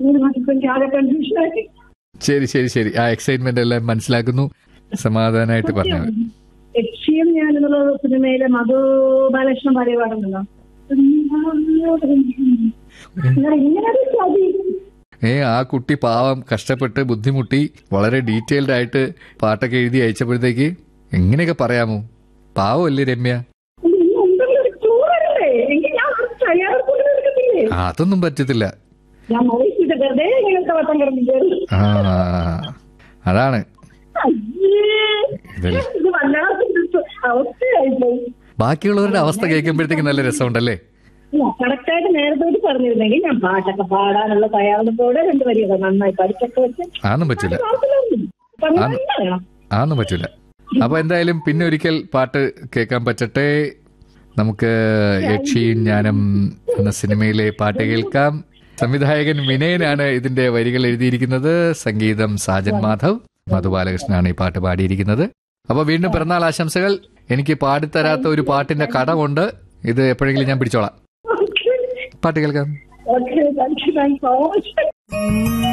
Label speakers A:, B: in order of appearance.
A: മൂന്ന് മാസം എനിക്ക് ആകെ കൺഫ്യൂഷനായി
B: ശരി ശരി ശരി ആ എക്സൈറ്റ്മെന്റ് എല്ലാം മനസ്സിലാക്കുന്നു സമാധാനമായിട്ട് പറഞ്ഞാൽ മതി
A: ലക്ഷ്യം ഞാൻ എന്നുള്ള സിനിമയിലെ മധു ബാലകൃഷ്ണൻ പാടിയ പാടുന്നല്ലോ ഇങ്ങനെ ഒരു ചതി
B: ഏ ആ കുട്ടി പാവം കഷ്ടപ്പെട്ട് ബുദ്ധിമുട്ടി വളരെ ഡീറ്റെയിൽഡ് ആയിട്ട് പാട്ടൊക്കെ എഴുതി അയച്ചപ്പോഴത്തേക്ക് എങ്ങനെയൊക്കെ പറയാമോ പാവമല്ലേ രമ്യ
A: ഇത് ഇനി എന്തെങ്കിലും ഒരു ക്ലൂ വരണ്ടേ എങ്കിൽ ഞാൻ ഒരു തയ്യാറെടുപ്പ് എടുക്കത്തില്ലേ
B: ആ, അതൊന്നും പറ്റത്തില്ല
A: ഞാൻ മോഹിച്ചിട്ട് വെറുതെ ഇങ്ങനത്തെ വട്ടം കിടന്നു
B: ആ അതാണ്
A: അയ്യേ
B: ഇതല്ലേ.
A: ഇത് വല്ലാത്ത അവസ്ഥയായിപ്പോയി
B: ബാക്കിയുള്ളവരുടെ അവസ്ഥ കേൾക്കുമ്പോഴത്തേക്ക് നല്ല രസമുണ്ടല്ലേ
A: കറക്റ്റായിട്ട് നേരത്തെ ഒരു പറഞ്ഞിരുന്നെങ്കിൽ ഞാൻ പാട്ടൊക്കെ പാടാനുള്ള തയ്യാറെടുപ്പോടെ രണ്ട് വരിക നന്നായി പഠിച്ചൊക്കെ വെച്ച്
B: ആന്നും പറ്റില്ല
A: പാട്ടിലൊന്നും. അപ്പൊ അങ്ങനെ തന്നെ വേണം
B: ആന്നും പറ്റില്ല അപ്പൊ എന്തായാലും പിന്നെ ഒരിക്കൽ പാട്ട് കേൾക്കാൻ പറ്റട്ടെ നമുക്ക് യക്ഷിയും ഞാനും എന്ന സിനിമയിലെ പാട്ട് കേൾക്കാം സംവിധായകൻ വിനയനാണ് ഇതിന്റെ വരികൾ എഴുതിയിരിക്കുന്നത് സംഗീതം സാജൻ മാധവ് മധു ബാലകൃഷ്ണനാണ് ഈ പാട്ട് പാടിയിരിക്കുന്നത് അപ്പൊ വീണ്ടും പിറന്നാൾ ആശംസകൾ എനിക്ക് പാടിത്തരാത്ത ഒരു പാട്ടിന്റെ കടമുണ്ട് ഇത് എപ്പോഴെങ്കിലും ഞാൻ പിടിച്ചോളാം
A: ഓക്കെ
B: പാട്ട് കേൾക്കാം
A: okay thank you thank so much